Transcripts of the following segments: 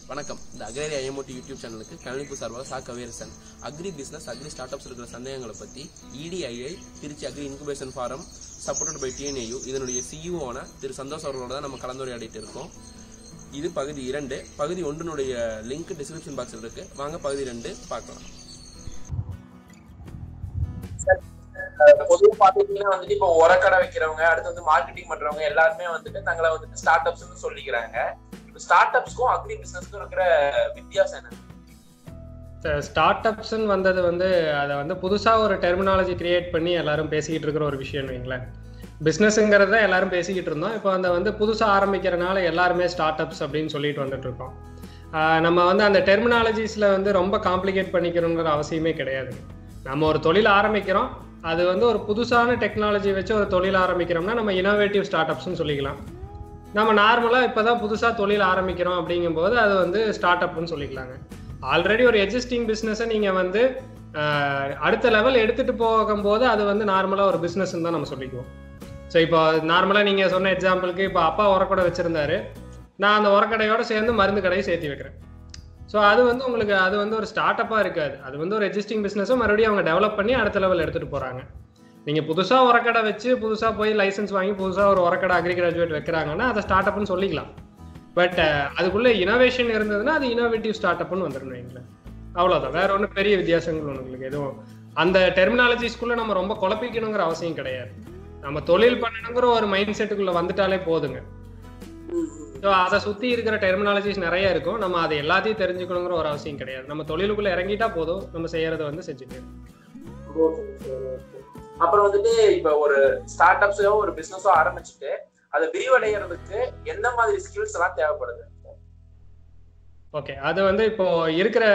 வணக்கம் இந்த அக்ரேரி ஐஎம்ஓடி யூடியூப் சேனலுக்கு கணிப்பு சார்பாக சா Kaviyarasan agri business agri startups இருக்கிற சந்தேகங்களை பற்றி EDII Trichy agri incubation forum supported by TNAU இதனுடைய சிஇஓவான திரு சந்தோஷ் அவர்களோட தான் நம்ம கலந்துரையாடிட்டு இருக்கோம் இது பகுதி இரண்டு பகுதி ஒன்றினுடைய லிங்க் டிஸ்கிரிப்ஷன் பாக்ஸில் இருக்கு வாங்க பகுதி ரெண்டு பார்க்கலாம் பொதுவா பாத்துக்கிட்டீங்கன்னா வந்துட்டு இப்போ உரக்கடை வைக்கிறவங்க அடுத்து வந்து மார்க்கெட்டிங் பண்றவங்க எல்லாருமே வந்துட்டு தங்களை வந்துட்டு ஸ்டார்ட் அப்ஸ்னு சொல்லிக்கிறாங்க இப்போ ஸ்டார்ட் அப்ஸ்க்கும் அக்ரி பிசினஸ்க்கும் இருக்கிற வித்தியாசம் என்ன ஸ்டார்ட் அப்ஸ்ன்னு வந்தது வந்து அதை வந்து புதுசாக ஒரு டெர்மினாலஜி கிரியேட் பண்ணி எல்லாரும் பேசிக்கிட்டு இருக்கிற ஒரு விஷயம் வைங்களேன் பிஸ்னஸுங்கிறத எல்லாரும் பேசிக்கிட்டு இருந்தோம் இப்போ அந்த வந்து புதுசாக ஆரம்பிக்கிறனால எல்லாருமே ஸ்டார்ட் அப்ஸ் அப்படின்னு சொல்லிட்டு வந்துட்டு இருக்கோம் ஆஹ் நம்ம வந்து அந்த டெர்மினாலஜிஸில் வந்து ரொம்ப காம்ப்ளிகேட் பண்ணிக்கணுங்கிற அவசியமே கிடையாது நம்ம ஒரு தொழில் ஆரம்பிக்கிறோம் அது வந்து ஒரு புதுசான டெக்னாலஜி வச்சு ஒரு தொழில் ஆரம்பிக்கிறோம்னா நம்ம இனோவேட்டிவ் ஸ்டார்ட் அப்ஸ்னு சொல்லிக்கலாம் நம்ம நார்மலாக இப்போ தான் புதுசாக தொழில் ஆரம்பிக்கிறோம் அப்படிங்கும்போது அது வந்து ஸ்டார்ட் அப்னு சொல்லிக்கலாங்க ஆல்ரெடி ஒரு எக்ஸிஸ்டிங் பிஸ்னஸை நீங்கள் வந்து ஆஹ், அடுத்த லெவல் எடுத்துகிட்டு போகும்போது அது வந்து நார்மலாக ஒரு பிஸ்னஸ்ன்னு தான் நம்ம சொல்லிக்குவோம் ஸோ இப்போ நார்மலாக நீங்கள் சொன்ன எக்ஸாம்பிளுக்கு இப்போ அப்பா உரக்கடை வச்சுருந்தாரு நான் அந்த உரக்கடையோட சேர்ந்து மருந்து கடையை சேர்த்து வைக்கிறேன் ஸோ அது வந்து உங்களுக்கு அது வந்து ஒரு ஸ்டார்ட் அப்பாக இருக்காது அது வந்து ஒரு எக்ஸிஸ்டிங் பிஸ்னஸை மறுபடியும் அவங்க டெவலப் பண்ணி அடுத்த லெவல் எடுத்துகிட்டு போகிறாங்க நீங்கள் புதுசாக உரக்கடை வச்சு புதுசாக போய் லைசன்ஸ் வாங்கி புதுசாக ஒரு உரக்கடை அக்ரி கிராஜுவேட் வைக்கிறாங்கன்னா அதை ஸ்டார்ட் அப்னு சொல்லிக்கலாம் பட் அதுக்குள்ள இனோவேஷன் இருந்ததுன்னா அது இனோவேட்டிவ் ஸ்டார்ட் அப்னு வந்துடணும் வைங்களேன் அவ்வளோதான் வேற ஒன்றும் பெரிய வித்தியாசங்கள் உங்களுக்கு எதுவும் அந்த டெர்மினாலஜிஸ்குள்ள நம்ம ரொம்ப குழப்பிக்கணுங்கிற அவசியம் கிடையாது நம்ம தொழில் பண்ணணுங்கிற ஒரு மைண்ட் செட்டுக்குள்ள வந்துட்டாலே போதுங்க ஸோ அதை சுற்றி இருக்கிற டெர்மினாலஜிஸ் நிறைய இருக்கும் நம்ம அதை எல்லாத்தையும் தெரிஞ்சுக்கணுங்கிற ஒரு அவசியம் கிடையாது நம்ம தொழிலுக்குள்ள இறங்கிட்டா போதும் நம்ம செய்யறதை வந்து செஞ்சுட்டு அப்புறம் வந்துட்டு இப்ப ஒரு ஸ்டார்ட் அப்ஸோ ஒரு பிசினஸோ ஆரம்பிச்சுட்டு அதை விரிவடைகிறதுக்கு எந்த மாதிரி ஸ்கில்ஸ் எல்லாம் தேவைப்படுது ஓகே அது வந்து இப்போ இருக்கிற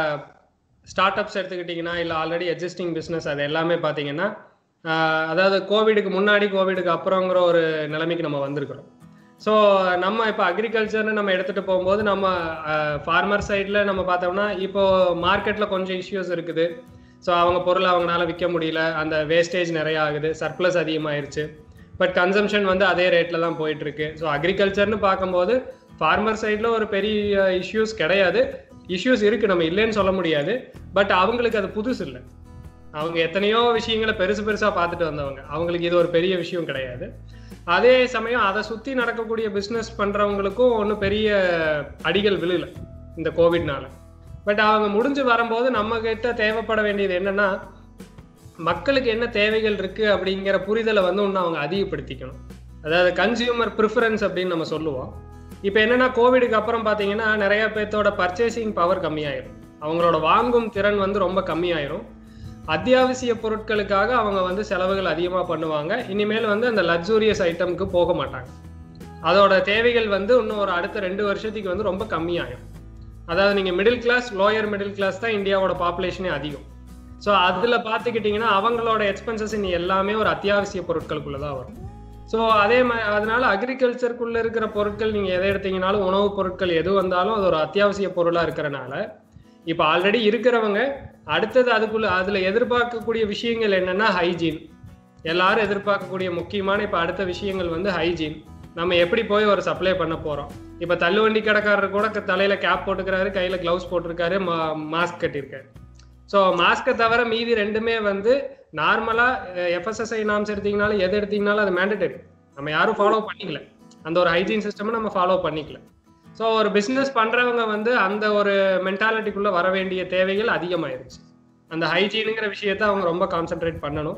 ஸ்டார்ட் அப்ஸ் எடுத்துக்கிட்டிங்கன்னா இல்லை ஆல்ரெடி எக்ஸிஸ்டிங் பிஸ்னஸ் அது எல்லாமே பார்த்தீங்கன்னா ஆஹ், அதாவது கோவிடுக்கு முன்னாடி கோவிடுக்கு அப்புறங்கிற ஒரு நிலைமைக்கு நம்ம வந்திருக்கிறோம் ஸோ நம்ம இப்போ அக்ரிகல்ச்சர்னு நம்ம எடுத்துகிட்டு போகும்போது நம்ம ஃபார்மர் சைடில் நம்ம பார்த்தோம்னா இப்போ மார்க்கெட்டில் கொஞ்சம் இஷ்யூஸ் இருக்குது ஸோ அவங்க பொருளை அவங்களால விற்க முடியல அந்த வேஸ்டேஜ் நிறைய ஆகுது சர்ப்ளஸ் அதிகமாயிருச்சு பட் கன்சம்ஷன் வந்து அதே ரேட்டில் தான் போயிட்டு இருக்கு ஸோ அக்ரிகல்ச்சர்னு பார்க்கும்போது ஃபார்மர் சைடில் ஒரு பெரிய இஷ்யூஸ் கிடையாது இஷ்யூஸ் இருக்கு நம்ம இல்லைன்னு சொல்ல முடியாது பட் அவங்களுக்கு அது புதுசு இல்லை அவங்க எத்தனையோ விஷயங்களை பெருசு பெருசாக பார்த்துட்டு வந்தவங்க அவங்களுக்கு இது ஒரு பெரிய விஷயம் கிடையாது அதே சமயம் அதை சுற்றி நடக்கக்கூடிய பிஸ்னஸ் பண்ணுறவங்களுக்கும் ஒன்றும் பெரிய அடிகள் விழுல இந்த கோவிட்னால பட் அவங்க முடிஞ்சு வரும்போது நம்ம கிட்ட தேவைப்பட வேண்டியது என்னன்னா மக்களுக்கு என்ன தேவைகள் இருக்கு அப்படிங்கிற புரிதலை வந்து இன்னும் அவங்க அதிகப்படுத்திக்கணும் அதாவது கன்சியூமர் ப்ரிஃபரன்ஸ் அப்படின்னு நம்ம சொல்லுவோம் இப்போ என்னன்னா கோவிடுக்கு அப்புறம் பார்த்தீங்கன்னா நிறைய பேர்த்தோட பர்ச்சேசிங் பவர் கம்மியாயிரும் அவங்களோட வாங்கும் திறன் வந்து ரொம்ப கம்மியாயிரும் அத்தியாவசிய பொருட்களுக்காக அவங்க வந்து செலவுகள் அதிகமாக பண்ணுவாங்க இனிமேல் வந்து அந்த லக்ஸூரியஸ் ஐட்டம்க்கு போக மாட்டாங்க அதோட தேவைகள் வந்து இன்னும் ஒரு அடுத்த ரெண்டு வருஷத்துக்கு வந்து ரொம்ப கம்மியாயிரும் அதாவது நீங்கள் middle class lower middle class தான் இந்தியாவோட பாப்புலேஷனே அதிகம் ஸோ அதில் பார்த்துக்கிட்டிங்கன்னா அவங்களோட எக்ஸ்பென்சஸ் இனி எல்லாமே ஒரு அத்தியாவசிய பொருட்களுக்குள்ள தான் வரும் ஸோ அதே மாதிரி அதனால அக்ரிகல்ச்சருக்குள்ள இருக்கிற பொருட்கள் நீங்கள் எதை எடுத்தீங்கனாலும் உணவுப் பொருட்கள் எது வந்தாலும் அது ஒரு அத்தியாவசிய பொருளாக இருக்கிறனால இப்போ ஆல்ரெடி இருக்கிறவங்க அடுத்தது அதுக்குள்ள அதில் எதிர்பார்க்கக்கூடிய விஷயங்கள் என்னன்னா ஹைஜீன் எல்லாரும் எதிர்பார்க்கக்கூடிய முக்கியமான இப்போ அடுத்த விஷயங்கள் வந்து ஹைஜீன் நம்ம எப்படி போய் ஒரு சப்ளை பண்ண போகிறோம் இப்போ தள்ளுவண்டி கடைக்காரர் கூட க- தலையில கேப் போட்டுக்கிறாரு கையில் க்ளவுஸ் போட்டிருக்காரு மா மாஸ்க் கட்டியிருக்காரு ஸோ மாஸ்க்கை தவிர மீதி ரெண்டுமே வந்து நார்மலாக எஃப்எஸ்எஸ்ஐ நாம்ஸ் எடுத்தீங்கனாலும் எது எடுத்தீங்கனாலும் அது மேண்டட்டரி நம்ம யாரும் ஃபாலோ பண்ணிக்கல அந்த ஒரு ஹைஜீன் சிஸ்டமை நம்ம ஃபாலோ பண்ணிக்கல ஸோ ஒரு பிஸ்னஸ் பண்ணுறவங்க வந்து அந்த ஒரு மென்டாலிட்டிக்குள்ளே வர வேண்டிய தேவைகள் அதிகமாயிருச்சு அந்த ஹைஜீனுங்கிற விஷயத்தை அவங்க ரொம்ப கான்சென்ட்ரேட் பண்ணணும்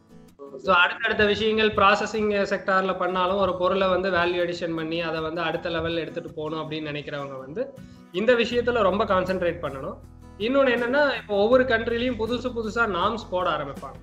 ஸோ அடுத்தடுத்த விஷயங்கள் ப்ராசஸிங் செக்டாரில் பண்ணாலும் ஒரு பொருளை வந்து வேல்யூ அடிஷன் பண்ணி அதை வந்து அடுத்த லெவலில் எடுத்துகிட்டு போகணும் அப்படின்னு நினைக்கிறவங்க வந்து இந்த விஷயத்தில் ரொம்ப கான்சென்ட்ரேட் பண்ணணும் இன்னொன்று என்னன்னா இப்போ ஒவ்வொரு கண்ட்ரிலையும் புதுசு புதுசாக நாம்ஸ் போட ஆரம்பிப்பாங்க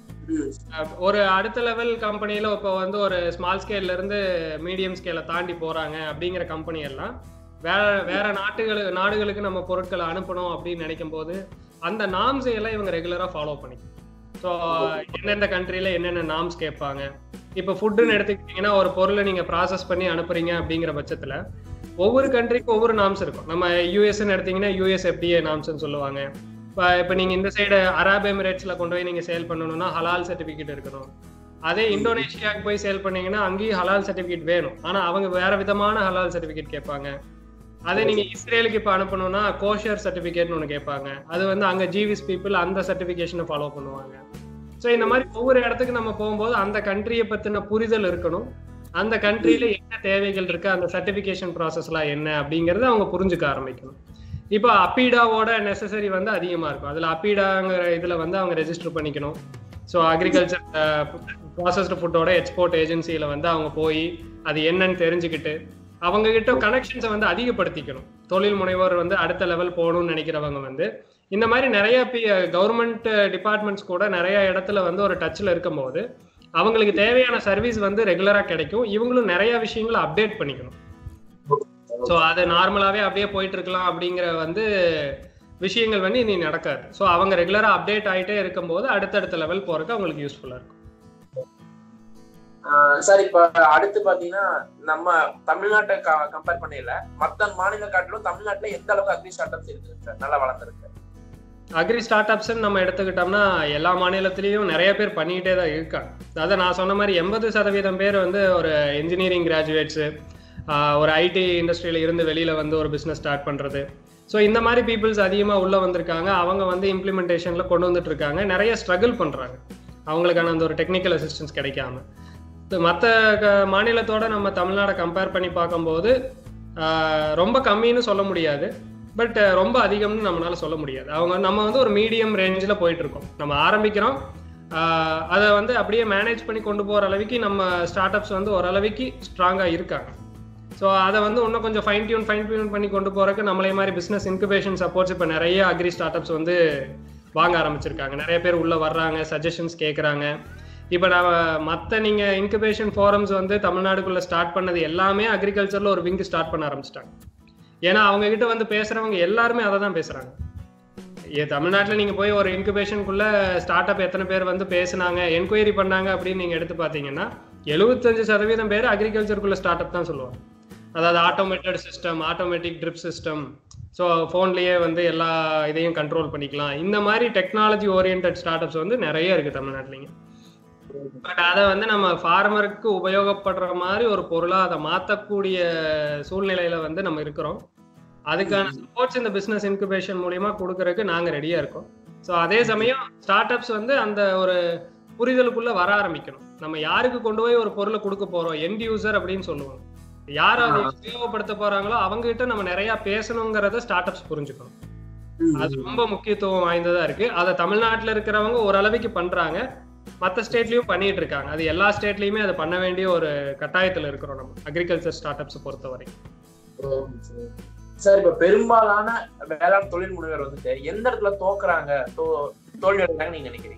அஹ் ஒரு அடுத்த லெவல் கம்பெனியில் இப்போ வந்து ஒரு ஸ்மால் ஸ்கேல்ல இருந்து மீடியம் ஸ்கேலை தாண்டி போகிறாங்க அப்படிங்கிற கம்பெனி எல்லாம் வேற வேற நாட்டுகளுக்கு நாடுகளுக்கு நம்ம பொருட்களை அனுப்பணும் அப்படின்னு நினைக்கும் போது அந்த நாம்ஸை எல்லாம் இவங்க ரெகுலராக ஃபாலோ பண்ணிக்கணும் ஸோ எந்தெந்த கண்ட்ரியில் என்னென்ன நாம்ஸ் கேட்பாங்க இப்போ ஃபுட்டுன்னு எடுத்துக்கிட்டிங்கன்னா ஒரு பொருளை நீங்கள் ப்ராசஸ் பண்ணி அனுப்புறீங்க அப்படிங்கிற பட்சத்தில் ஒவ்வொரு கண்ட்ரிக்கும் ஒவ்வொரு நாம்ஸ் இருக்கும் நம்ம யூஎஸ்ன்னு எடுத்தீங்கன்னா யூஎஸ் எஃப்டிஏ நாம்ஸ்னு சொல்லுவாங்க இப்போ இப்போ நீங்கள் இந்த சைடு அரப் எமிரேட்ஸில் கொண்டு போய் நீங்கள் சேல் பண்ணணும்னா ஹலால் சர்டிஃபிகேட் இருக்கணும் அதே இந்தோனேஷியாவுக்கு போய் சேல் பண்ணீங்கன்னா அங்கேயும் ஹலால் சர்டிஃபிகேட் வேணும் ஆனால் அவங்க வேற விதமான ஹலால் சர்டிஃபிகேட் கேட்பாங்க அதே நீங்க இஸ்ரேலுக்கு இப்ப அனுப்பணும்னா கோஷர் சர்டிபிகேட்னு ஒன்று கேட்பாங்க அது வந்து அங்க ஜிவிஸ் பீப்புள் அந்த சர்டிபிகேஷனை ஃபாலோ பண்ணுவாங்க ஸோ இந்த மாதிரி ஒவ்வொரு இடத்துக்கு நம்ம போகும்போது அந்த கண்ட்ரியை பத்தின புரிதல் இருக்கணும் அந்த கண்ட்ரியில என்ன தேவைகள் இருக்கு அந்த சர்டிபிகேஷன் ப்ராசஸ்லாம் என்ன அப்படிங்கறத அவங்க புரிஞ்சுக்க ஆரம்பிக்கணும் இப்போ அப்பீடாவோட நெசசரி வந்து அதிகமா இருக்கும் அதுல அப்பீடாங்கிற இதுல வந்து அவங்க ரெஜிஸ்டர் பண்ணிக்கணும் ஸோ அக்ரிகல்ச்சர் ப்ராசஸ்டு ஃபுட்டோட எக்ஸ்போர்ட் ஏஜென்சியில வந்து அவங்க போய் அது என்னன்னு தெரிஞ்சுக்கிட்டு அவங்க கிட்ட கனெக்ஷன்ஸை வந்து அதிகப்படுத்திக்கணும் தொழில் முனைவோர் வந்து அடுத்த லெவல் போகணும்னு நினைக்கிறவங்க வந்து இந்த மாதிரி நிறைய கவர்மெண்ட் டிபார்ட்மெண்ட்ஸ் கூட நிறைய இடத்துல வந்து ஒரு டச்ல இருக்கும்போது அவங்களுக்கு தேவையான சர்வீஸ் வந்து ரெகுலரா கிடைக்கும் இவங்களும் நிறைய விஷயங்களை அப்டேட் பண்ணிக்கணும் ஸோ அது நார்மலாவே அப்படியே போயிட்டு இருக்கலாம் அப்படிங்கிற வந்து விஷயங்கள் வந்து இனி நடக்காது ஸோ அவங்க ரெகுலரா அப்டேட் ஆயிட்டே இருக்கும்போது அடுத்தடுத்த லெவல் போறதுக்கு அவங்களுக்கு யூஸ்ஃபுல்லா இருக்கும் சார் இப்ப அடுத்து பாத்தீங்கன்னா நம்ம தமிழ்நாட்டை கம்பேர் பண்ணல மத்த மாநில காட்டிலும் தமிழ்நாட்டுல எந்த அளவுக்கு அக்ரி ஸ்டார்ட் அப்ஸ் இருக்கு சார் நல்லா வளர்ந்துருக்கு அக்ரி ஸ்டார்ட் அப்ஸ்ன்னு நம்ம எடுத்துக்கிட்டோம்னா எல்லா மாநிலத்திலையும் நிறைய பேர் பண்ணிக்கிட்டே தான் இருக்காங்க அதாவது நான் சொன்ன மாதிரி எண்பது சதவீதம் பேர் வந்து ஒரு இன்ஜினியரிங் கிராஜுவேட்ஸு ஒரு ஐடி இண்டஸ்ட்ரியில இருந்து வெளியில வந்து ஒரு பிஸ்னஸ் ஸ்டார்ட் பண்றது ஸோ இந்த மாதிரி பீப்புள்ஸ் அதிகமாக உள்ள வந்திருக்காங்க அவங்க வந்து இம்ப்ளிமெண்டேஷன்ல கொண்டு வந்துட்டு இருக்காங்க நிறைய ஸ்ட்ரகிள் பண்றாங்க அவங்களுக்கான அந்த ஒரு டெக்னிக்கல் அசிஸ்டன்ஸ் கிடைக்காம மற்ற மாநிலத்தோட நம்ம தமிழ்நாடை கம்பேர் பண்ணி பார்க்கும்போது ஆஹ், ரொம்ப கம்மின்னு சொல்ல முடியாது பட் ரொம்ப அதிகம்னு நம்மளால சொல்ல முடியாது அவங்க நம்ம வந்து ஒரு மீடியம் ரேஞ்சில் போயிட்டு இருக்கோம் நம்ம ஆரம்பிக்கிறோம் ஆஹ், அதை வந்து அப்படியே மேனேஜ் பண்ணி கொண்டு போகிற அளவுக்கு நம்ம ஸ்டார்ட் அப்ஸ் வந்து ஓரளவுக்கு ஸ்ட்ராங்காக இருக்காங்க ஸோ அதை வந்து இன்னும் கொஞ்சம் ஃபைன் டியூன் ஃபைன் டியூன் பண்ணி கொண்டு போறதுக்கு நம்மளே மாதிரி பிஸ்னஸ் இன்குபேஷன் சப்போர்ட்ஸ் இப்போ நிறைய அக்ரி ஸ்டார்ட் அப்ஸ் வந்து வாங்க ஆரம்பிச்சிருக்காங்க நிறைய பேர் உள்ள வர்றாங்க சஜஷன்ஸ் கேட்குறாங்க இப்போ நான் மற்ற நீங்கள் இன்குபேஷன் ஃபோரம்ஸ் வந்து தமிழ்நாடுக்குள்ள ஸ்டார்ட் பண்ணது எல்லாமே அக்ரிகல்ச்சரில் ஒரு விங்கு ஸ்டார்ட் பண்ண ஆரம்பிச்சிட்டாங்க ஏன்னா அவங்க கிட்ட வந்து பேசுறவங்க எல்லாருமே அதை தான் பேசுறாங்க ஏ தமிழ்நாட்டில் நீங்கள் போய் ஒரு இன்குபேஷனுக்குள்ள ஸ்டார்ட் அப் எத்தனை பேர் வந்து பேசுனாங்க என்கொயரி பண்ணாங்க அப்படின்னு நீங்கள் எடுத்து பார்த்தீங்கன்னா எழுபத்தஞ்சு சதவீதம் பேர் அக்ரிகல்ச்சருக்குள்ள ஸ்டார்ட் அப் தான் சொல்லுவாங்க அதாவது automated system automatic drip system so ஃபோன்லேயே வந்து எல்லா இதையும் கண்ட்ரோல் பண்ணிக்கலாம் இந்த மாதிரி டெக்னாலஜி ஓரியன்ட் ஸ்டார்ட் அப்ஸ் வந்து நிறைய இருக்கு தமிழ்நாட்டிலைங்க பட் அதை வந்து நம்ம ஃபார்மருக்கு உபயோகப்படுற மாதிரி ஒரு பொருளா அதை மாற்றக்கூடிய சூழ்நிலையில வந்து நம்ம இருக்கிறோம் அதுக்கான சப்போர்ட்ஸ் இந்த பிசினஸ் இன்குபேஷன் மூலியமா கொடுக்கறதுக்கு நாங்க ரெடியா இருக்கோம் ஸோ அதே சமயம் ஸ்டார்ட் அப்ஸ் வந்து அந்த ஒரு புரிதலுக்குள்ள வர ஆரம்பிக்கணும் நம்ம யாருக்கு கொண்டு போய் ஒரு பொருளை கொடுக்க போறோம் எண்ட் யூசர் அப்படின்னு சொல்லுவாங்க யார் அதை உபயோகப்படுத்த போறாங்களோ அவங்க கிட்ட நம்ம நிறைய பேசணுங்கிறத ஸ்டார்ட் அப்ஸ் புரிஞ்சுக்கணும் அது ரொம்ப முக்கியத்துவம் வாய்ந்ததா இருக்கு அதை தமிழ்நாட்டுல இருக்கிறவங்க ஓரளவுக்கு பண்றாங்க மற்ற ஸ்டேட்லயும் பண்ணிட்டு இருக்காங்க அது எல்லா ஸ்டேட்லயுமே அதை பண்ண வேண்டிய ஒரு கட்டாயத்துல இருக்கிறோம் நம்ம அக்ரிகல்ச்சர் ஸ்டார்ட் அப்ஸ் பொறுத்தவரை சார் இப்ப பெரும்பாலான வேளாண் தொழில் முனைவர் வந்துட்டு எந்த இடத்துல தோக்குறாங்க தோ- தோல்வி அடைறாங்க நீங்க நினைக்கிறீங்க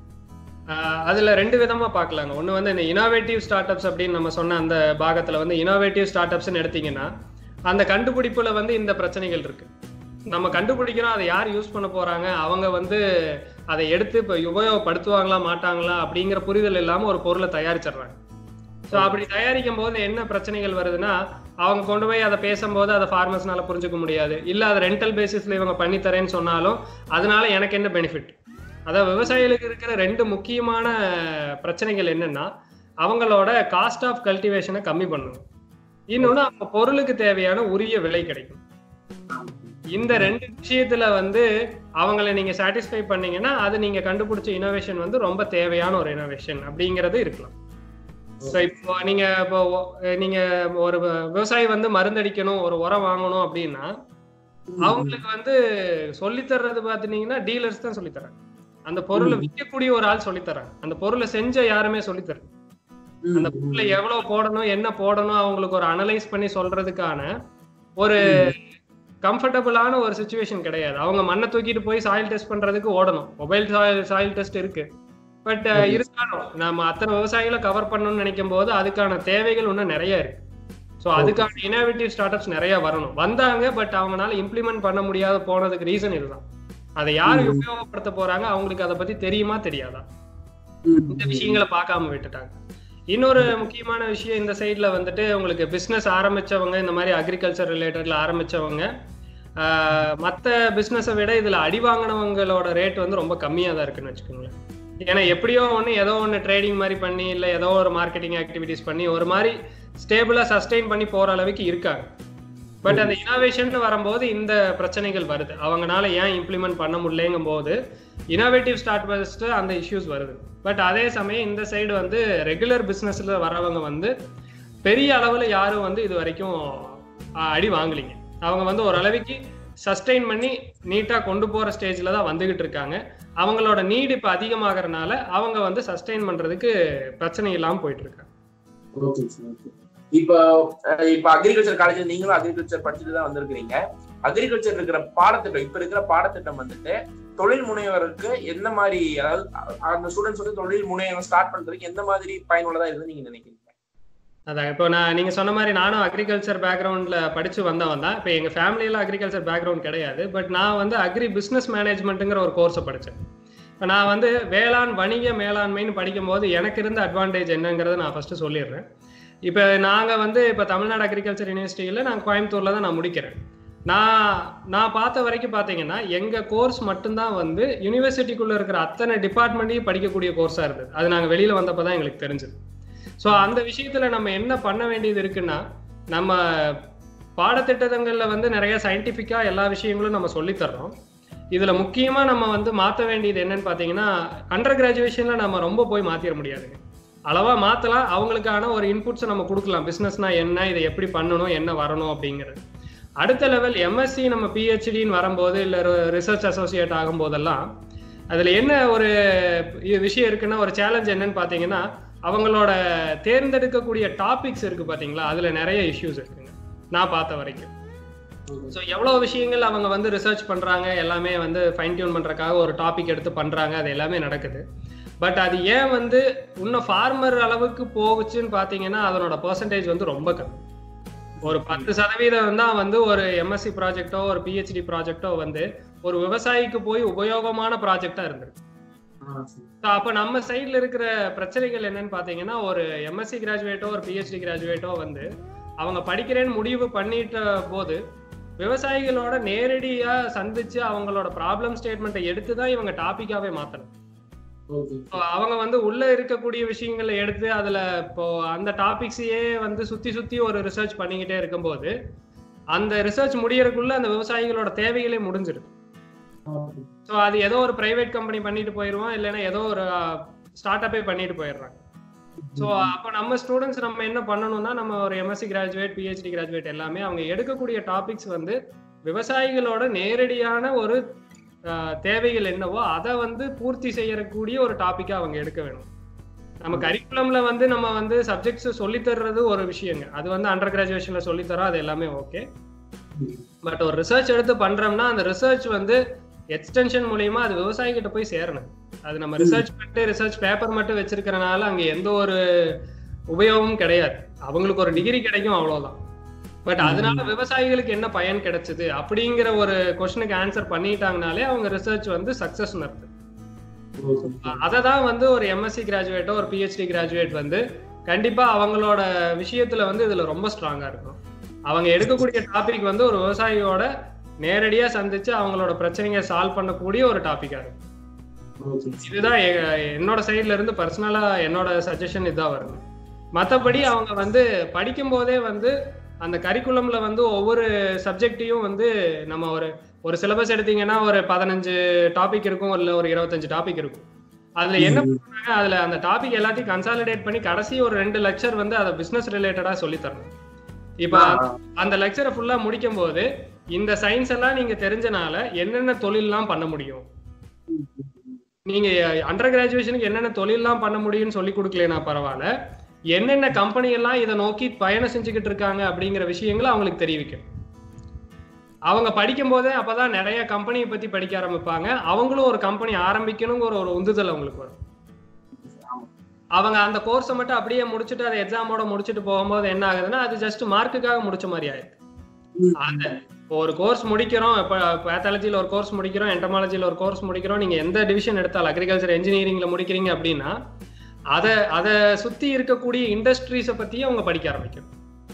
ஆஹ் அதுல ரெண்டு விதமா பார்க்கலாங்க ஒண்ணு வந்து இந்த இனோவேட்டிவ் ஸ்டார்ட் அப்ஸ் அப்படின்னு நம்ம சொன்ன அந்த பாகத்துல வந்து இனோவேட்டிவ் ஸ்டார்ட் அப்ஸ்னு எடுத்தீங்கன்னா அந்த கண்டுபிடிப்புல வந்து இந்த பிரச்சனைகள் இருக்கு நம்ம கண்டுபிடிக்கிறோம் அதை யார் யூஸ் பண்ண போறாங்க அவங்க வந்து அதை எடுத்து இப்போ உபயோகப்படுத்துவாங்களா மாட்டாங்களா அப்படிங்கிற புரிதல் இல்லாம ஒரு பொருளை தயாரிச்சிடுறாங்க ஸோ அப்படி தயாரிக்கும் போது என்ன பிரச்சனைகள் வருதுன்னா அவங்க கொண்டு போய் அதை பேசும்போது அதை ஃபார்மர்ஸ்னால புரிஞ்சுக்க முடியாது இல்ல அதை ரெண்டல் பேசிஸ்ல இவங்க பண்ணி தரேன்னு சொன்னாலும் அதனால எனக்கு என்ன பெனிஃபிட் அதாவது விவசாயிகளுக்கு இருக்கிற ரெண்டு முக்கியமான பிரச்சனைகள் என்னன்னா அவங்களோட காஸ்ட் ஆஃப் கல்டிவேஷனை கம்மி பண்ணணும் இன்னொன்று அவங்க பொருளுக்கு தேவையான உரிய விலை கிடைக்கும் இந்த ரெண்டு விஷயத்துல வந்து அவங்கள நீங்க சாட்டிஸ்ஃபை பண்ணீங்கன்னா அது நீங்க கண்டுபிடிச்ச இனோவேஷன் வந்து ரொம்ப தேவையான ஒரு இனோவேஷன் அப்படிங்கிறது இருக்கலாம் ஸோ இப்போ நீங்க இப்போ ஒ- நீங்க ஒரு விவசாயி வந்து மருந்தடிக்கணும் ஒரு உரம் வாங்கணும் அப்படின்னா அவங்களுக்கு வந்து சொல்லித் தர்றது பாத்தீங்கன்னா டீலர்ஸ் தான் சொல்லித் தராங்க அந்த பொருளை விற்கக்கூடிய ஒரு ஆள் சொல்லித் தராங்க அந்த பொருளை செஞ்ச யாருமே சொல்லித் தரல அந்த பொருளை எவ்வளவு போடணும் என்ன போடணும் அவங்களுக்கு ஒரு அனலைஸ் பண்ணி சொல்றதுக்கான ஒரு கம்ஃபர்டபுளான ஒரு சுச்சுவேஷன் கிடையாது அவங்க மண்ணை தூக்கிட்டு போய் சாயில் டெஸ்ட் பண்றதுக்கு ஓடணும் மொபைல் சாயில் சாயில் டெஸ்ட் இருக்கு பட் இருந்தாலும் நம்ம அத்தனை விவசாயிகளை கவர் பண்ணணும்னு நினைக்கும் போது அதுக்கான தேவைகள் இன்னும் நிறைய இருக்கு ஸோ அதுக்கான இனோவேட்டிவ் ஸ்டார்ட் அப்ஸ் நிறைய வரணும் வந்தாங்க பட் அவங்களால இம்ப்ளிமெண்ட் பண்ண முடியாத போனதுக்கு ரீசன் இதுதான் அதை யாரு உபயோகப்படுத்த போறாங்க அவங்களுக்கு அதை பத்தி தெரியுமா தெரியாதா இந்த விஷயங்களை பார்க்காம விட்டுட்டாங்க இன்னொரு முக்கியமான விஷயம் இந்த சைட்ல வந்துட்டு உங்களுக்கு பிசினஸ் ஆரம்பிச்சவங்க இந்த மாதிரி அக்ரிகல்ச்சர் ரிலேட்டட்ல ஆரம்பிச்சவங்க ஆஹ், மத்த பிசினஸை விட இதுல அடி வாங்கினவங்களோட ரேட் வந்து ரொம்ப கம்மியா தான் இருக்குன்னு வச்சுக்கோங்களேன் ஏன்னா எப்படியோ ஒன்று ஏதோ ஒன்று ட்ரேடிங் மாதிரி பண்ணி இல்லை ஏதோ ஒரு மார்க்கெட்டிங் ஆக்டிவிட்டிஸ் பண்ணி ஒரு மாதிரி ஸ்டேபிளாக சஸ்டெயின் பண்ணி போகிற அளவுக்கு இருக்காங்க பட் அந்த இனோவேஷன் வரும்போது இந்த பிரச்சனைகள் வருது அவங்கனால ஏன் இம்ப்ளிமெண்ட் பண்ண முடியலங்கும் போது இனோவேட்டிவ் ஸ்டார்ட் பஸ்ட்டு அந்த இஷ்யூஸ் வருது பட் அதே சமயம் இந்த சைடு வந்து ரெகுலர் பிஸ்னஸில் வரவங்க வந்து பெரிய அளவில் யாரும் வந்து இது வரைக்கும் ஆஹ், அடி வாங்கலிங்க அவங்க வந்து ஓரளவுக்கு சஸ்டெயின் பண்ணி நீட்டாக கொண்டு போகிற ஸ்டேஜில் தான் வந்துகிட்டு இருக்காங்க அவங்களோட நீட் இப்போ அதிகமாகறனால அவங்க வந்து சஸ்டெயின் பண்ணுறதுக்கு பிரச்சனை இல்லாமல் போயிட்டு இருக்காங்க ஓகே சார் ஓகே இப்போ அஹ், இப்போ அக்ரிகல்ச்சர் காலேஜ் நீங்களும் அக்ரிகல்ச்சர் படிச்சுட்டு தான் வந்திருக்கிறீங்க அக்ரிகல்ச்சர் இருக்கிற பாடத்திட்டம் இப்ப இருக்கிற பாடத்திட்டம் வந்துட்டு தொழில் முனைவருக்கு எந்த மாதிரி அதாவது அ- அந்த ஸ்டூடெண்ட்ஸ் வந்து தொழில் முனைவர் ஸ்டார்ட் பண்றதுக்கு எந்த மாதிரி பயனுள்ளதா இருக்குன்னு நீங்க நினைக்கிறீங்க அதான் இப்போ நான் நீங்க சொன்ன மாதிரி நானும் அக்ரிகல்ச்சர் பேக்ரவுண்ட்ல படிச்சு வந்தவன் தான் இப்போ எங்க ஃபேமிலியில அக்ரிகல்ச்சர் பேக்ரவுண்ட் கிடையாது பட் நான் வந்து அக்ரி பிசினஸ் மேனேஜ்மெண்ட்டுங்கிற ஒரு கோர்ஸை படித்தேன் இப்போ நான் வந்து வேளாண் வணிக மேலாண்மைன்னு படிக்கும்போது எனக்கு இருந்த அட்வான்டேஜ் என்னங்கிறத நான் ஃபர்ஸ்ட் சொல்லிடுறேன் இப்போ நாங்கள் வந்து இப்போ தமிழ்நாடு அக்ரிகல்ச்சர் யூனிவர்சிட்டியில் நான் கோயம்புத்தூரில் தான் நான் முடிக்கிறேன் நான் நான் பார்த்த வரைக்கும் பார்த்தீங்கன்னா எங்கள் கோர்ஸ் மட்டும்தான் வந்து யூனிவர்சிட்டிக்குள்ளே இருக்கிற அத்தனை டிபார்ட்மெண்ட்டையும் படிக்கக்கூடிய கோர்ஸாக இருந்தது அது நாங்கள் வெளியில் வந்தப்போ தான் எங்களுக்கு தெரிஞ்சது ஸோ அந்த விஷயத்தில் நம்ம என்ன பண்ண வேண்டியது இருக்குன்னா நம்ம பாடத்திட்டங்களில் வந்து நிறைய சயின்டிஃபிக்காக எல்லா விஷயங்களும் நம்ம சொல்லித்தர்றோம் இதில் முக்கியமாக நம்ம வந்து மாற்ற வேண்டியது என்னன்னு பார்த்தீங்கன்னா அண்டர் கிராஜுவேஷனில் நம்ம ரொம்ப போய் மாற்றிட முடியாதுங்க அளவாக மாற்றலாம் அவங்களுக்கான ஒரு இன்புட்ஸை நம்ம கொடுக்கலாம் பிஸ்னஸ்னா என்ன இதை எப்படி பண்ணணும் என்ன வரணும் அப்படிங்கிறது அடுத்த லெவல் எம்எஸ்சி நம்ம பிஹெச்டின்னு வரும்போது இல்லை ரிசர்ச் அசோசியேட் ஆகும்போதெல்லாம் அதில் என்ன ஒரு இ- விஷயம் இருக்குன்னா ஒரு சேலஞ்ச் என்னன்னு பார்த்தீங்கன்னா அவங்களோட தேர்ந்தெடுக்கக்கூடிய டாபிக்ஸ் இருக்கு பார்த்தீங்களா அதில் நிறைய இஷ்யூஸ் இருக்குங்க நான் பார்த்த வரைக்கும் ஸோ எவ்வளோ விஷயங்கள் அவங்க வந்து ரிசர்ச் பண்ணுறாங்க எல்லாமே வந்து ஃபைன் டியூன் பண்ணுறக்காக ஒரு டாபிக் எடுத்து பண்ணுறாங்க அது எல்லாமே நடக்குது பட் அது ஏன் வந்து இன்னும் ஃபார்மர் அளவுக்கு போகுச்சுன்னு பார்த்தீங்கன்னா அதனோட பர்சன்டேஜ் வந்து ரொம்ப கம்மி ஒரு பத்து சதவீதம் தான் வந்து ஒரு எம்எஸ்சி ப்ராஜெக்டோ ஒரு பிஹெச்டி ப்ராஜெக்டோ வந்து ஒரு விவசாயிக்கு போய் உபயோகமான ப்ராஜெக்டாக இருந்திருக்கு So, அப்ப நம்ம சைடுல இருக்கிற பிரச்சனைகள் என்னன்னு பாத்தீங்கன்னா ஒரு எம்எஸ்சி கிராஜுவேட்டோ ஒரு பிஹெச்டி கிராஜுவேட்டோ வந்து அவங்க படிக்கிறேன்னு முடிவு பண்ணிட்ட போது விவசாயிகளோட நேரடியா சந்திச்சு அவங்களோட ப்ராப்ளம் ஸ்டேட்மெண்ட்டை எடுத்து தான் இவங்க டாபிக்காவே மாத்தணும் So, அவங்க வந்து உள்ள இருக்கக்கூடிய விஷயங்களை எடுத்து அதுல இப்போ அந்த டாபிக்ஸையே வந்து சுத்தி சுத்தி ஒரு ரிசர்ச் பண்ணிக்கிட்டே இருக்கும்போது அந்த ரிசர்ச் முடியறதுக்குள்ள அந்த விவசாயிகளோட தேவைகளே முடிஞ்சிடும் ஸோ அது ஏதோ ஒரு பிரைவேட் கம்பெனி பண்ணிட்டு போயிடுவோம் இல்லைன்னா ஏதோ ஒரு ஸ்டார்ட் அப்பே பண்ணிட்டு போயிடுறாங்க ஸோ அப்போ நம்ம ஸ்டூடெண்ட்ஸ் நம்ம என்ன பண்ணணும்னா நம்ம ஒரு எம்எஸ்சி கிராஜுவேட் பிஹெச்டி கிராஜுவேட் எல்லாமே அவங்க எடுக்கக்கூடிய டாபிக்ஸ் வந்து விவசாயிகளோட நேரடியான ஒரு ஆஹ், தேவைகள் என்னவோ அதை வந்து பூர்த்தி செய்யக்கூடிய ஒரு டாப்பிக்காக அவங்க எடுக்க வேணும் நம்ம கரிக்குலம்ல வந்து நம்ம வந்து சப்ஜெக்ட்ஸ் சொல்லித்தர்றது ஒரு விஷயங்க அது வந்து அண்டர் கிராஜுவேஷன்ல சொல்லித்தரோம் அது எல்லாமே ஓகே பட் ஒரு ரிசர்ச் எடுத்து பண்றோம்னா அந்த ரிசர்ச் வந்து எக்ஸ்டென்ஷன் மூலியமா அது விவசாயிகிட்ட போய் சேரணும் அது நம்ம ரிசர்ச் பண்ணிட்டு ரிசர்ச் பேப்பர் மட்டும் வச்சிருக்கிறனால அங்க எந்த ஒரு உபயோகமும் கிடையாது அவங்களுக்கு ஒரு டிகிரி கிடைக்கும் அவ்வளவுதான் பட் அதனால விவசாயிகளுக்கு என்ன பயன் கிடைச்சது அப்படிங்கிற ஒரு கொஸ்டினுக்கு ஆன்சர் பண்ணிட்டாங்கனாலே அவங்க ரிசர்ச் வந்து சக்சஸ் நடத்துது அதை தான் வந்து ஒரு எம்எஸ்சி கிராஜுவேட்டோ ஒரு பிஹெச்டி கிராஜுவேட் வந்து கண்டிப்பா அவங்களோட விஷயத்துல வந்து இதுல ரொம்ப ஸ்ட்ராங்கா இருக்கும் அவங்க எடுக்கக்கூடிய டாபிக் வந்து ஒரு விவசாயியோட நேரடியா சந்திச்சு அவங்களோட பிரச்சனையை சால்வ் பண்ணக்கூடிய ஒரு டாபிக்கா இருக்கும் இதுதான் எ- என்னோட சைடுல இருந்து பர்சனலா என்னோட சஜஷன் இதான் வருது மத்தபடி அவங்க வந்து படிக்கும் போதே வந்து அந்த கரிக்குலம்ல வந்து ஒவ்வொரு சப்ஜெக்டையும் வந்து நம்ம ஒரு ஒரு சிலபஸ் எடுத்தீங்கன்னா ஒரு பதினஞ்சு டாபிக் இருக்கும் இல்ல ஒரு இருபத்தஞ்சு டாபிக் இருக்கும் அதுல என்ன பண்ணுறாங்க அதுல அந்த டாபிக் எல்லாத்தையும் கன்சாலிடேட் பண்ணி கடைசி ஒரு ரெண்டு லெக்சர் வந்து அதை பிசினஸ் ரிலேட்டடா சொல்லி தரணும் இப்ப அந்த லெக்சரை ஃபுல்லா முடிக்கும் போது இந்த சயின்ஸ் எல்லாம் நீங்க தெரிஞ்சனால என்னென்ன தொழில்லாம் பண்ண முடியும் நீங்க அண்டர் கிராஜுவேஷனுக்கு என்னென்ன தொழில்லாம் பண்ண முடியும்னு சொல்லி கொடுக்கலனா பரவாயில்ல என்னென்ன கம்பெனி எல்லாம் இதை நோக்கி பயணம் செஞ்சுக்கிட்டு இருக்காங்க அப்படிங்கிற விஷயங்களை அவங்களுக்கு தெரிவிக்கும் அவங்க படிக்கும் போதே அப்பதான் நிறைய கம்பெனியை பத்தி படிக்க ஆரம்பிப்பாங்க அவங்களும் ஒரு கம்பெனி ஆரம்பிக்கணுங்கிற ஒரு உந்துதல் அவங்களுக்கு வரும் அவங்க அந்த கோர்ஸை மட்டும் அப்படியே முடிச்சுட்டு அதை எக்ஸாமோட முடிச்சுட்டு போகும்போது என்ன ஆகுதுன்னா அது ஜஸ்ட் மார்க்குக்காக முடிச்ச மாதிரி ஆயிடுது அந்த இப்போ ஒரு கோர்ஸ் முடிக்கிறோம் இப்போ பேத்தாலஜியில் ஒரு கோர்ஸ் முடிக்கிறோம் என்டமாலஜியில் ஒரு கோர்ஸ் முடிக்கிறோம் நீங்கள் எந்த டிவிஷன் எடுத்தாலும் அக்ரிகல்ச்சர் இன்ஜினியரிங்கில் முடிக்கிறீங்க அப்படின்னா அதை அதை சுற்றி இருக்கக்கூடிய இண்டஸ்ட்ரீஸை பற்றியும் அவங்க படிக்க ஆரம்பிக்கணும்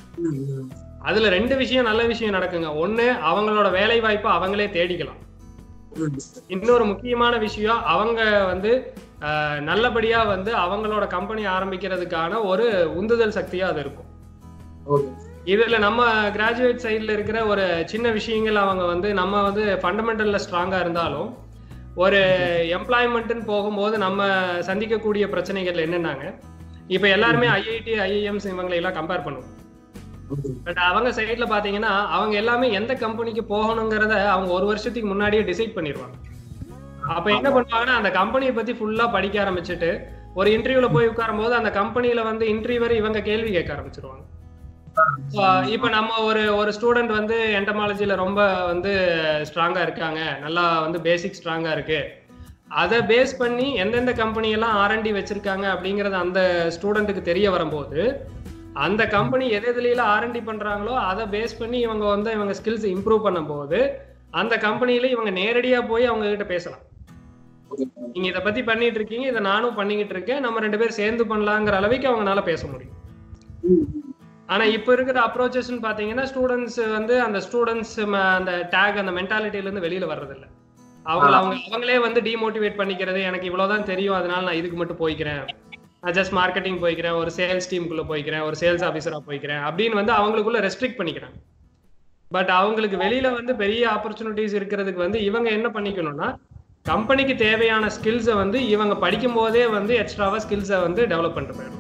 அதுல ரெண்டு விஷயம் நல்ல விஷயம் நடக்குங்க ஒண்ணு அவங்களோட வேலை வாய்ப்பை அவங்களே தேடிக்கலாம் இன்னொரு முக்கியமான விஷயம் அவங்க வந்து ஆஹ், நல்லபடியா வந்து அவங்களோட கம்பெனி ஆரம்பிக்கிறதுக்கான ஒரு உந்துதல் சக்தியா அது இருக்கும் இதுல நம்ம கிராஜுவேட் சைடுல இருக்கிற ஒரு சின்ன விஷயங்கள் அவங்க வந்து நம்ம வந்து ஃபண்டமெண்டல்ல ஸ்ட்ராங்கா இருந்தாலும் ஒரு எம்ப்ளாய்மெண்ட்னு போகும்போது நம்ம சந்திக்கக்கூடிய பிரச்சனைகள் என்னன்னாங்க இப்ப எல்லாருமே ஐஐடி ஐஐஎம்ஸ் இவங்களை எல்லாம் கம்பேர் பண்ணுவோம் பட் அவங்க சைட்ல பாத்தீங்கன்னா அவங்க எல்லாமே எந்த கம்பெனிக்கு போகணுங்கிறத அவங்க ஒரு வருஷத்துக்கு முன்னாடியே டிசைட் பண்ணிடுவாங்க அப்ப என்ன பண்ணுவாங்கன்னா அந்த கம்பெனியை பத்தி ஃபுல்லா படிக்க ஆரம்பிச்சுட்டு ஒரு இன்டர்வியூல போய் உட்காரும் போது அந்த கம்பெனில வந்து இன்டர்வியூவர் இவங்க கேள்வி கேட்க ஆரம்பிச்சிருவாங்க So, இப்ப நம்ம ஒரு ஒரு ஸ்டூடெண்ட் வந்து என்டமாலஜில ரொம்ப வந்து ஸ்ட்ராங்கா இருக்காங்க நல்லா வந்து பேசிக் ஸ்ட்ராங்கா இருக்கு அதை பேஸ் பண்ணி எந்தெந்த கம்பெனி எல்லாம் ஆர்என்டி வச்சிருக்காங்க அப்படிங்கறது அந்த ஸ்டூடெண்ட்டுக்கு தெரிய வரும்போது அந்த கம்பெனி எது எதுல ஆர்என்டி பண்றாங்களோ அதை பேஸ் பண்ணி இவங்க வந்து இவங்க ஸ்கில்ஸ் இம்ப்ரூவ் பண்ணும்போது அந்த கம்பெனில இவங்க நேரடியா போய் அவங்க கிட்ட பேசலாம் நீங்க இதை பத்தி பண்ணிட்டு இருக்கீங்க இதை நானும் பண்ணிக்கிட்டு இருக்கேன் நம்ம ரெண்டு பேரும் சேர்ந்து பண்ணலாங்கிற அளவுக்கு அவங்களால பேச முடியும் ஆனா இப்ப இருக்கிற அப்ரோச்சஸ்ன்னு பாத்தீங்கன்னா ஸ்டூடெண்ட்ஸ் வந்து அந்த ஸ்டூடெண்ட்ஸ் அந்த டேக் அந்த மென்டாலிட்டில இருந்து வெளியில வர்றது இல்ல அவங்கள அவங்க அவங்களே வந்து டிமோட்டிவேட் பண்ணிக்கிறது எனக்கு இவ்வளவுதான் தெரியும் அதனால நான் இதுக்கு மட்டும் போய்க்கிறேன் நான் ஜஸ்ட் மார்க்கெட்டிங் போய்க்கிறேன் ஒரு சேல்ஸ் டீமுக்குள்ள போய்க்கிறேன் ஒரு சேல்ஸ் ஆஃபீஸரா போய்க்கிறேன் அப்படின்னு வந்து அவங்களுக்குள்ள ரெஸ்ட்ரிக்ட் பண்ணிக்கிறாங்க பட் அவங்களுக்கு வெளியில வந்து பெரிய ஆப்பர்ச்சுனிட்டிஸ் இருக்கிறதுக்கு வந்து இவங்க என்ன பண்ணிக்கணும்னா கம்பெனிக்கு தேவையான ஸ்கில்ஸை வந்து இவங்க படிக்கும் போதே வந்து எக்ஸ்ட்ராவா ஸ்கில்ஸை வந்து டெவலப் பண்ணிட்டு போயிடும்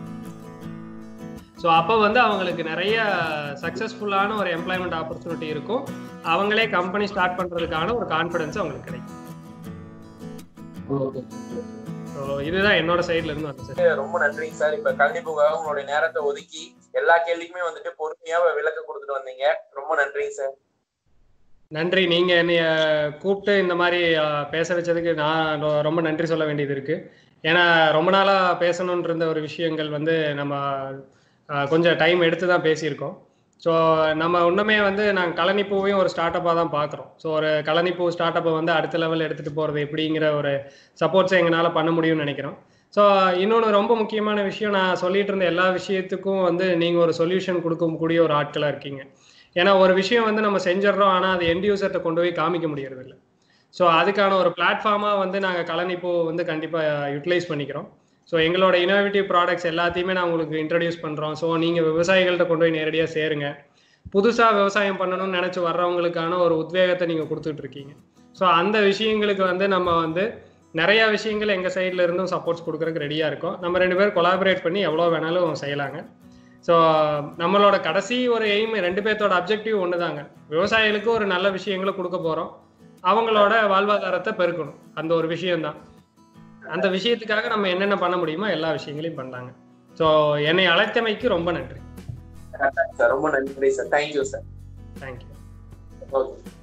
ஸோ அப்போ வந்து அவங்களுக்கு நிறைய சக்ஸஸ்ஃபுல்லான ஒரு எம்ப்ளாய்மெண்ட் ஆப்பர்ச்சுனிட்டி இருக்கும் அவங்களே கம்பெனி ஸ்டார்ட் பண்றதுக்கான ஒரு கான்ஃபிடன்ஸ் அவங்களுக்கு கிடைக்கும் ஸோ இதுதான் என்னோட சைட்ல இருந்து வந்து சார் ரொம்ப நன்றிங்க சார் இப்ப கல்விப்புக்காக உங்களுடைய நேரத்தை ஒதுக்கி எல்லா கேள்விக்குமே வந்துட்டு பொறுமையா விளக்க கொடுத்துட்டு வந்தீங்க ரொம்ப நன்றிங்க சார் நன்றி நீங்க என்னைய கூப்பிட்டு இந்த மாதிரி அஹ், பேச வச்சதுக்கு நான் ரொ- ரொம்ப நன்றி சொல்ல வேண்டியது இருக்கு ஏன்னா ரொம்ப நாளா பேசணும்னு இருந்த ஒரு விஷயங்கள் வந்து நம்ம அஹ், கொஞ்சம் டைம் எடுத்து தான் பேசியிருக்கோம் ஸோ நம்ம இன்னுமே வந்து நாங்கள் கலனிப்பூவையும் ஒரு ஸ்டார்ட் அப்பாக தான் பார்க்குறோம் ஸோ ஒரு கலனிப்பூ ஸ்டார்ட் அப்பை வந்து அடுத்த லெவல் எடுத்துகிட்டு போகிறது எப்படிங்கிற ஒரு சப்போர்ட்ஸை எங்களால் பண்ண முடியும்னு நினைக்கிறோம் ஸோ இன்னொன்று ரொம்ப முக்கியமான விஷயம் நான் சொல்லிட்டு இருந்த எல்லா விஷயத்துக்கும் வந்து நீங்கள் ஒரு சொல்யூஷன் கொடுக்கக்கூடிய ஒரு ஆட்களாக இருக்கீங்க ஏன்னா ஒரு விஷயம் வந்து நம்ம செஞ்சிடறோம் ஆனால் அது எண்ட் யூசர்கிட்ட கொண்டு போய் காமிக்க முடியறது இல்லை ஸோ அதுக்கான ஒரு பிளாட்ஃபார்மாக வந்து நாங்கள் கலனிப்பூ வந்து கண்டிப்பாக யூட்டிலைஸ் பண்ணிக்கிறோம் ஸோ எங்களோட இனோவேட்டிவ் ப்ராடக்ட்ஸ் எல்லாத்தையுமே நான் உங்களுக்கு இன்ட்ரடியூஸ் பண்ணுறோம் ஸோ நீங்கள் விவசாயிகள்கிட்ட கொண்டு போய் நேரடியாக சேருங்க புதுசாக விவசாயம் பண்ணணும்னு நினச்சி வர்றவங்களுக்கான ஒரு உத்வேகத்தை நீங்கள் கொடுத்துட்டு இருக்கீங்க ஸோ அந்த விஷயங்களுக்கு வந்து நம்ம வந்து நிறைய விஷயங்கள் எங்கள் சைடில் இருந்தும் சப்போர்ட்ஸ் கொடுக்குறதுக்கு ரெடியாக இருக்கோம் நம்ம ரெண்டு பேரும் கொலாபரேட் பண்ணி எவ்வளோ வேணாலும் செய்யலாங்க ஸோ நம்மளோட கடைசி ஒரு எய்ம் ரெண்டு பேர்த்தோட அப்ஜெக்டிவ் ஒன்று தாங்க விவசாயிகளுக்கு ஒரு நல்ல விஷயங்களை கொடுக்க போகிறோம் அவங்களோட வாழ்வாதாரத்தை பெருக்கணும் அந்த ஒரு விஷயம்தான் அந்த விஷயத்துக்காக நம்ம என்னென்ன பண்ண முடியுமோ எல்லா விஷயங்களையும் பண்ணலாங்க ஸோ என்னை அழைத்தமைக்கு ரொம்ப நன்றி சார் ரொம்ப நன்றி sir thank you sir thank you okay